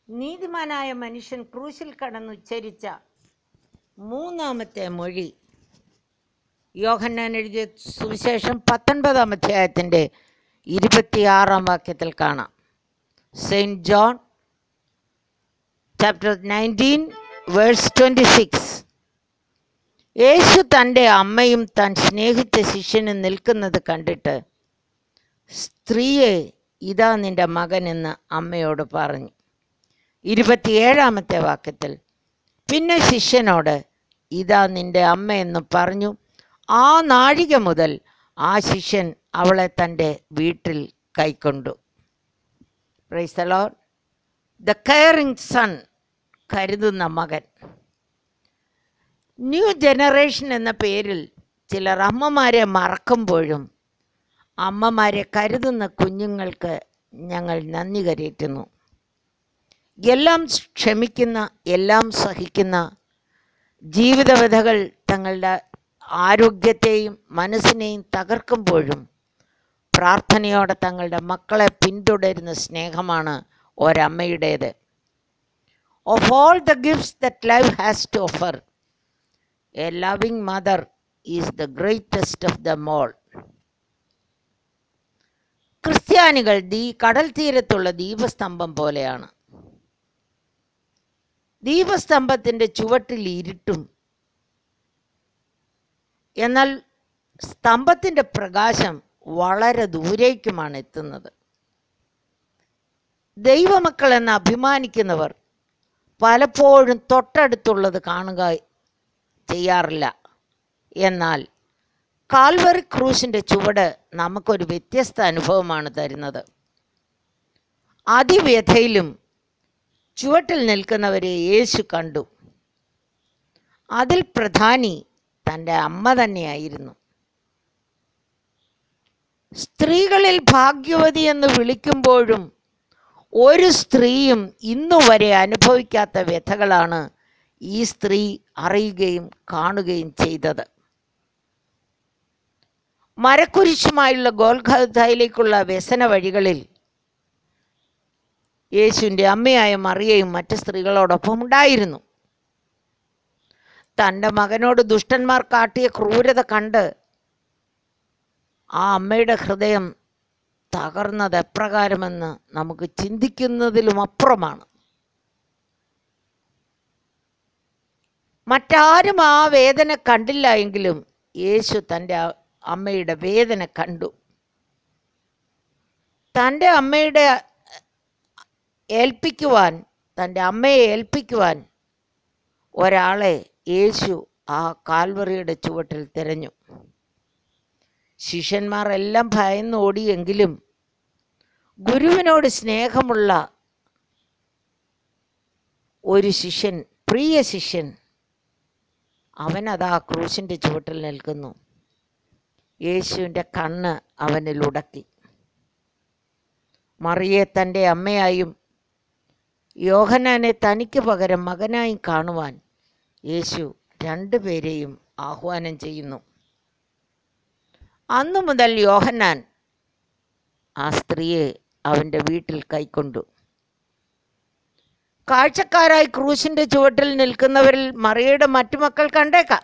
നീതിമാനായ മനുഷ്യൻ ക്രൂശിൽ കടന്നുച്ചരിച്ച മൂന്നാമത്തെ മൊഴി യോഹന്നാൻ എഴുതിയ സുവിശേഷം പത്തൊൻപതാം അധ്യായത്തിൻ്റെ ഇരുപത്തിയാറാം വാക്യത്തിൽ കാണാം Saint John chapter nineteen verse twenty six യേശു തൻ്റെ അമ്മയും താൻ സ്നേഹിച്ച ശിഷ്യനും നിൽക്കുന്നത് കണ്ടിട്ട് സ്ത്രീയെ ഇതാ നിന്റെ മകൻ എന്ന് അമ്മയോട് പറഞ്ഞു ഇരുപത്തിയേഴാമത്തെ വാക്യത്തിൽ പിന്നെ ശിഷ്യനോട് ഇതാ നിന്റെ അമ്മയെന്ന് പറഞ്ഞു ആ നാഴിക മുതൽ ആ ശിഷ്യൻ അവളെ തൻ്റെ വീട്ടിൽ കൈക്കൊണ്ടു praise Lord the caring son കരുതുന്ന മകൻ ന്യൂ ജനറേഷൻ എന്ന പേരിൽ ചിലർ അമ്മമാരെ മറക്കുമ്പോഴും അമ്മമാരെ കരുതുന്ന കുഞ്ഞുങ്ങൾക്ക് ഞങ്ങൾ നന്ദി കരയറ്റുന്നു എല്ലാം ക്ഷമിക്കുന്ന എല്ലാം സഹിക്കുന്ന ജീവിതവധകൾ തങ്ങളുടെ ആരോഗ്യത്തെയും മനസ്സിനെയും തകർക്കുമ്പോഴും പ്രാർത്ഥനയോടെ തങ്ങളുടെ മക്കളെ പിന്തുടരുന്ന സ്നേഹമാണ് ഒരമ്മയുടേത് of all the gifts that life has to offer a loving mother is the greatest of the mall ക്രിസ്ത്യാനികൾ ദീ കടൽ തീരത്തുള്ള ദീപസ്തംഭം പോലെയാണ് ദീപസ്തംഭത്തിൻ്റെ ചുവട്ടിൽ ഇരുട്ടും എന്നാൽ സ്തംഭത്തിൻ്റെ പ്രകാശം വളരെ ദൂരേക്കുമാണ് എത്തുന്നത് ദൈവമക്കൾ എന്ന് അഭിമാനിക്കുന്നവർ പലപ്പോഴും തൊട്ടടുത്തുള്ളത് കാണുക ചെയ്യാറില്ല എന്നാൽ കാൽവറി ക്രൂശിൻ്റെ ചുവട് നമുക്കൊരു വ്യത്യസ്ത അനുഭവമാണ് തരുന്നത് അതിവ്യഥയിലും ചുവട്ടിൽ നിൽക്കുന്നവരെ യേശു കണ്ടു അതിൽ പ്രധാനി തൻ്റെ അമ്മ തന്നെയായിരുന്നു സ്ത്രീകളിൽ ഭാഗ്യവതി എന്ന് വിളിക്കുമ്പോഴും ഒരു സ്ത്രീയും ഇന്നുവരെ അനുഭവിക്കാത്ത വ്യഥകളാണ് ഈ സ്ത്രീ അറിയുകയും കാണുകയും ചെയ്തത് മരക്കുരിശുമായുള്ള ഗോൽഖായിലേക്കുള്ള വ്യസന വഴികളിൽ യേശുവിൻ്റെ അമ്മയായ മറിയയും മറ്റ് സ്ത്രീകളോടൊപ്പം ഉണ്ടായിരുന്നു തൻ്റെ മകനോട് ദുഷ്ടന്മാർ കാട്ടിയ ക്രൂരത കണ്ട് ആ അമ്മയുടെ ഹൃദയം തകർന്നത് എപ്രകാരമെന്ന് നമുക്ക് ചിന്തിക്കുന്നതിലും അപ്പുറമാണ് മറ്റാരും ആ വേദന കണ്ടില്ല എങ്കിലും യേശു തൻ്റെ അമ്മയുടെ വേദന കണ്ടു തൻ്റെ അമ്മയുടെ ഏൽപ്പിക്കുവാൻ തൻ്റെ അമ്മയെ ഏൽപ്പിക്കുവാൻ ഒരാളെ യേശു ആ കാൽവറിയുടെ ചുവട്ടിൽ തിരഞ്ഞു ശിഷ്യന്മാർ എല്ലാം ഭയന്ന് ഓടിയെങ്കിലും ഗുരുവിനോട് സ്നേഹമുള്ള ഒരു ശിഷ്യൻ പ്രിയ ശിഷ്യൻ അവൻ അതാ ക്രൂശിൻ്റെ ചുവട്ടിൽ നിൽക്കുന്നു യേശുവിൻ്റെ കണ്ണ് അവനിൽ ഉടക്കി മറിയെ തൻ്റെ അമ്മയായും യോഹനാനെ തനിക്ക് പകരം മകനായും കാണുവാൻ യേശു രണ്ടുപേരെയും ആഹ്വാനം ചെയ്യുന്നു അന്നു മുതൽ യോഹന്നാൻ ആ സ്ത്രീയെ അവൻ്റെ വീട്ടിൽ കൈക്കൊണ്ടു കാഴ്ചക്കാരായി ക്രൂശിൻ്റെ ചുവട്ടിൽ നിൽക്കുന്നവരിൽ മറിയയുടെ മറ്റു മക്കൾ കണ്ടേക്കാം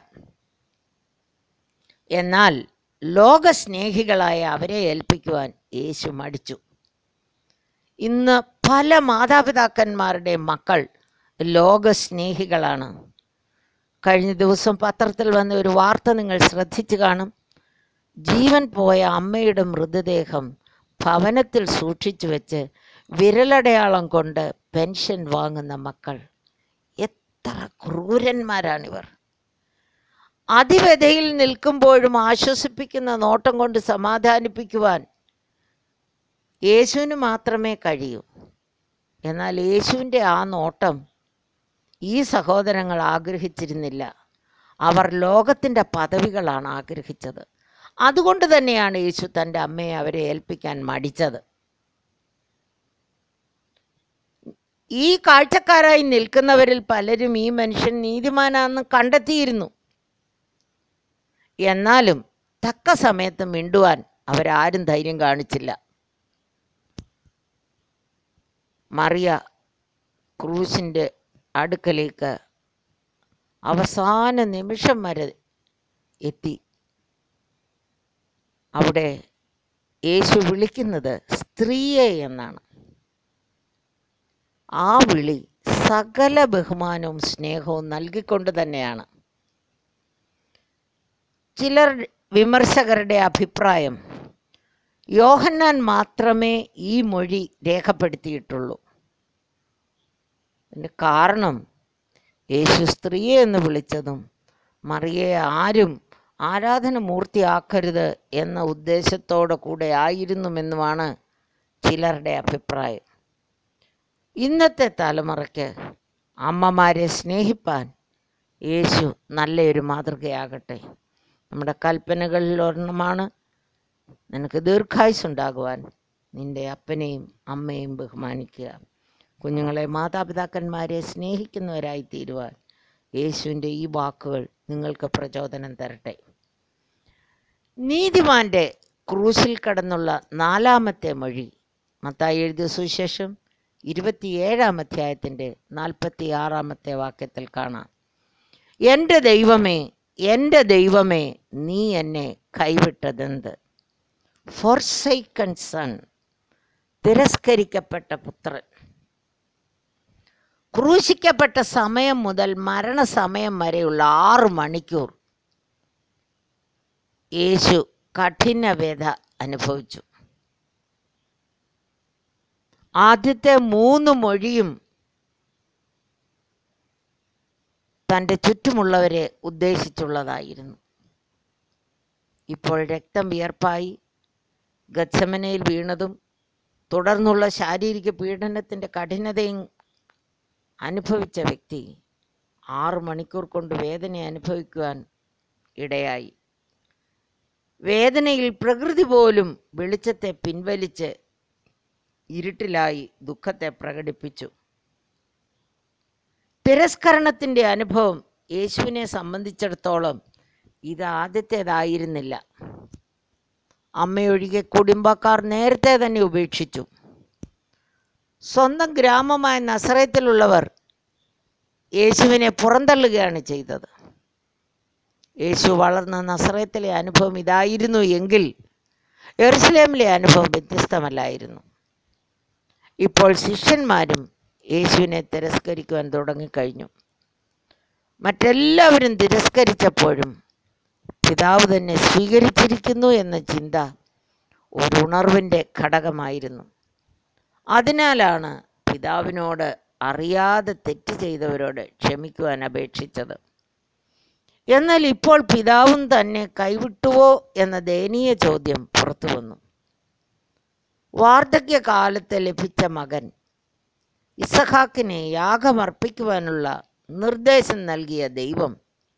എന്നാൽ ലോകസ്നേഹികളായ അവരെ ഏൽപ്പിക്കുവാൻ യേശു മടിച്ചു ഇന്ന് പല മാതാപിതാക്കന്മാരുടെ മക്കൾ ലോകസ്നേഹികളാണ് കഴിഞ്ഞ ദിവസം പത്രത്തിൽ വന്ന ഒരു വാർത്ത നിങ്ങൾ ശ്രദ്ധിച്ചു കാണും ജീവൻ പോയ അമ്മയുടെ മൃതദേഹം ഭവനത്തിൽ സൂക്ഷിച്ചു വെച്ച് വിരലടയാളം കൊണ്ട് പെൻഷൻ വാങ്ങുന്ന മക്കൾ എത്ര ക്രൂരന്മാരാണിവർ അതിവ്യതയിൽ നിൽക്കുമ്പോഴും ആശ്വസിപ്പിക്കുന്ന നോട്ടം കൊണ്ട് സമാധാനിപ്പിക്കുവാൻ യേശുവിന് മാത്രമേ കഴിയൂ എന്നാൽ യേശുവിൻ്റെ ആ നോട്ടം ഈ സഹോദരങ്ങൾ ആഗ്രഹിച്ചിരുന്നില്ല അവർ ലോകത്തിൻ്റെ പദവികളാണ് ആഗ്രഹിച്ചത് അതുകൊണ്ട് തന്നെയാണ് യേശു തൻ്റെ അമ്മയെ അവരെ ഏൽപ്പിക്കാൻ മടിച്ചത് ഈ കാഴ്ചക്കാരായി നിൽക്കുന്നവരിൽ പലരും ഈ മനുഷ്യൻ നീതിമാനാണെന്ന് കണ്ടെത്തിയിരുന്നു എന്നാലും തക്ക സമയത്ത് മിണ്ടുവാൻ അവരാരും ധൈര്യം കാണിച്ചില്ല മറിയ ക്രൂശിൻ്റെ അടുക്കലേക്ക് അവസാന നിമിഷം വരെ എത്തി അവിടെ യേശു വിളിക്കുന്നത് സ്ത്രീയെ എന്നാണ് ആ വിളി സകല ബഹുമാനവും സ്നേഹവും നൽകിക്കൊണ്ട് തന്നെയാണ് ചിലർ വിമർശകരുടെ അഭിപ്രായം യോഹന്നാൻ മാത്രമേ ഈ മൊഴി രേഖപ്പെടുത്തിയിട്ടുള്ളൂ അതിന് കാരണം യേശു സ്ത്രീയെ എന്ന് വിളിച്ചതും മറിയെ ആരും ആരാധന മൂർത്തിയാക്കരുത് എന്ന ഉദ്ദേശത്തോടെ കൂടെ ആയിരുന്നുമെന്നുമാണ് ചിലരുടെ അഭിപ്രായം ഇന്നത്തെ തലമുറയ്ക്ക് അമ്മമാരെ സ്നേഹിപ്പാൻ യേശു നല്ലൊരു മാതൃകയാകട്ടെ നമ്മുടെ കൽപ്പനകളിൽ ഒരെണ്ണമാണ് നിനക്ക് ദീർഘായുസുണ്ടാകുവാൻ നിന്റെ അപ്പനെയും അമ്മയും ബഹുമാനിക്കുക കുഞ്ഞുങ്ങളെ മാതാപിതാക്കന്മാരെ സ്നേഹിക്കുന്നവരായി തീരുവാൻ യേശുവിൻ്റെ ഈ വാക്കുകൾ നിങ്ങൾക്ക് പ്രചോദനം തരട്ടെ നീതിമാന്റെ ക്രൂശിൽ കടന്നുള്ള നാലാമത്തെ മൊഴി മത്തായി എഴുതിയ സുവിശേഷം ഇരുപത്തിയേഴാം അധ്യായത്തിൻ്റെ നാൽപ്പത്തി ആറാമത്തെ വാക്യത്തിൽ കാണാം എൻ്റെ ദൈവമേ എൻ്റെ ദൈവമേ നീ എന്നെ കൈവിട്ടതെന്ത് ഫോർസൈക്കൺ സൺ തിരസ്കരിക്കപ്പെട്ട പുത്രൻ ക്രൂശിക്കപ്പെട്ട സമയം മുതൽ മരണസമയം വരെയുള്ള ആറ് മണിക്കൂർ യേശു കഠിന വ്യത അനുഭവിച്ചു ആദ്യത്തെ മൂന്ന് മൊഴിയും തൻ്റെ ചുറ്റുമുള്ളവരെ ഉദ്ദേശിച്ചുള്ളതായിരുന്നു ഇപ്പോൾ രക്തം വിയർപ്പായി ഗച്ഛമനയിൽ വീണതും തുടർന്നുള്ള ശാരീരിക പീഡനത്തിൻ്റെ കഠിനതയും അനുഭവിച്ച വ്യക്തി ആറു മണിക്കൂർ കൊണ്ട് വേദന അനുഭവിക്കുവാൻ ഇടയായി വേദനയിൽ പ്രകൃതി പോലും വെളിച്ചത്തെ പിൻവലിച്ച് ഇരുട്ടിലായി ദുഃഖത്തെ പ്രകടിപ്പിച്ചു തിരസ്കരണത്തിൻ്റെ അനുഭവം യേശുവിനെ സംബന്ധിച്ചിടത്തോളം ഇത് ആദ്യത്തേതായിരുന്നില്ല അമ്മയൊഴികെ കുടുംബക്കാർ നേരത്തെ തന്നെ ഉപേക്ഷിച്ചു സ്വന്തം ഗ്രാമമായ നസറയത്തിലുള്ളവർ യേശുവിനെ പുറന്തള്ളുകയാണ് ചെയ്തത് യേശു വളർന്ന നസറയത്തിലെ അനുഭവം ഇതായിരുന്നു എങ്കിൽ എറുസലേമിലെ അനുഭവം വ്യത്യസ്തമല്ലായിരുന്നു ഇപ്പോൾ ശിഷ്യന്മാരും യേശുവിനെ തിരസ്കരിക്കുവാൻ തുടങ്ങിക്കഴിഞ്ഞു മറ്റെല്ലാവരും തിരസ്കരിച്ചപ്പോഴും പിതാവ് തന്നെ സ്വീകരിച്ചിരിക്കുന്നു എന്ന ചിന്ത ഒരു ഉണർവിൻ്റെ ഘടകമായിരുന്നു അതിനാലാണ് പിതാവിനോട് അറിയാതെ തെറ്റ് ചെയ്തവരോട് ക്ഷമിക്കുവാൻ അപേക്ഷിച്ചത് എന്നാൽ ഇപ്പോൾ പിതാവും തന്നെ കൈവിട്ടുവോ എന്ന ദയനീയ ചോദ്യം പുറത്തു വന്നു വാർദ്ധക്യകാലത്ത് ലഭിച്ച മകൻ ഇസഹാക്കിനെ യാഗമർപ്പിക്കുവാനുള്ള നിർദ്ദേശം നൽകിയ ദൈവം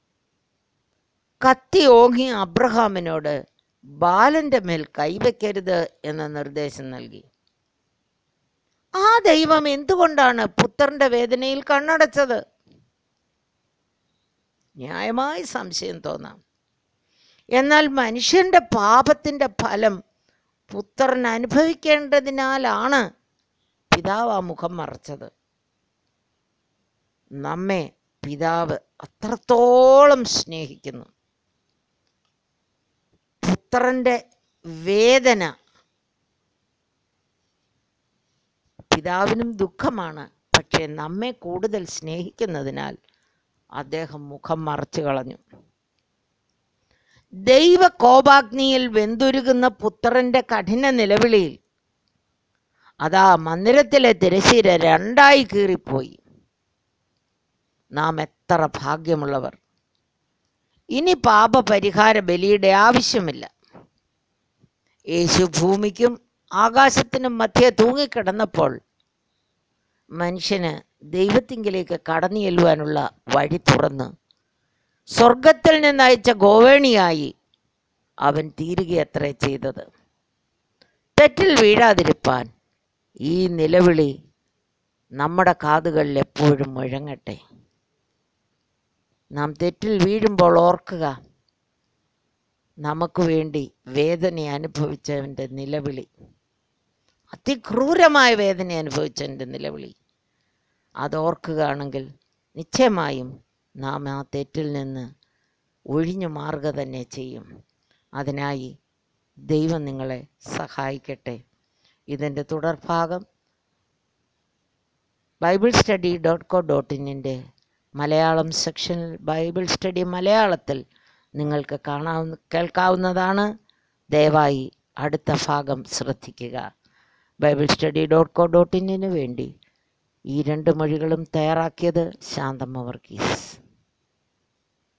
കത്തി ഓങ്ങി അബ്രഹാമിനോട് ബാലന്റെ മേൽ കൈവയ്ക്കരുത് എന്ന നിർദ്ദേശം നൽകി ആ ദൈവം എന്തുകൊണ്ടാണ് പുത്രന്റെ വേദനയിൽ കണ്ണടച്ചത് ന്യായമായി സംശയം തോന്നാം എന്നാൽ മനുഷ്യന്റെ പാപത്തിന്റെ ഫലം പുത്രൻ അനുഭവിക്കേണ്ടതിനാലാണ് പിതാവ് ആ മുഖം മറച്ചത് നമ്മെ പിതാവ് അത്രത്തോളം സ്നേഹിക്കുന്നു പുത്രന്റെ വേദന പിതാവിനും ദുഃഖമാണ് പക്ഷേ നമ്മെ കൂടുതൽ സ്നേഹിക്കുന്നതിനാൽ അദ്ദേഹം മുഖം മറച്ചു കളഞ്ഞു ദൈവ കോപാഗ്നിയിൽ വെന്തുരുകുന്ന പുത്രന്റെ കഠിന നിലവിളിയിൽ അതാ മന്ദിരത്തിലെ തിരശീല രണ്ടായി കീറിപ്പോയി നാം എത്ര ഭാഗ്യമുള്ളവർ ഇനി പാപപരിഹാര ബലിയുടെ ആവശ്യമില്ല യേശു ഭൂമിക്കും ആകാശത്തിനും മധ്യേ തൂങ്ങിക്കിടന്നപ്പോൾ മനുഷ്യന് ദൈവത്തിങ്കിലേക്ക് കടന്നു ചെല്ലുവാനുള്ള വഴി തുറന്ന് സ്വർഗത്തിൽ നിന്ന് അയച്ച ഗോവേണിയായി അവൻ തീരുകയത്രേ ചെയ്തത് തെറ്റിൽ വീഴാതിരിപ്പാൻ ഈ നിലവിളി നമ്മുടെ കാതുകളിൽ എപ്പോഴും മുഴങ്ങട്ടെ നാം തെറ്റിൽ വീഴുമ്പോൾ ഓർക്കുക നമുക്ക് വേണ്ടി വേദന അനുഭവിച്ചവൻ്റെ നിലവിളി അതിക്രൂരമായ വേദന അനുഭവിച്ചവൻ്റെ നിലവിളി അതോർക്കുകയാണെങ്കിൽ നിശ്ചയമായും നാം ആ തെറ്റിൽ നിന്ന് ഒഴിഞ്ഞു മാറുക തന്നെ ചെയ്യും അതിനായി ദൈവം നിങ്ങളെ സഹായിക്കട്ടെ ഇതിൻ്റെ തുടർഭാഗം Bible study dot co dot ഇന്നിൻ്റെ മലയാളം സെക്ഷനിൽ ബൈബിൾ സ്റ്റഡി മലയാളത്തിൽ നിങ്ങൾക്ക് കാണാവുന്ന കേൾക്കാവുന്നതാണ് ദയവായി അടുത്ത ഭാഗം ശ്രദ്ധിക്കുക Bible study dot co dot ഇന്നിന് വേണ്ടി ഈ രണ്ട് മൊഴികളും തയ്യാറാക്കിയത് ശാന്തമ്മ വർഗീസ്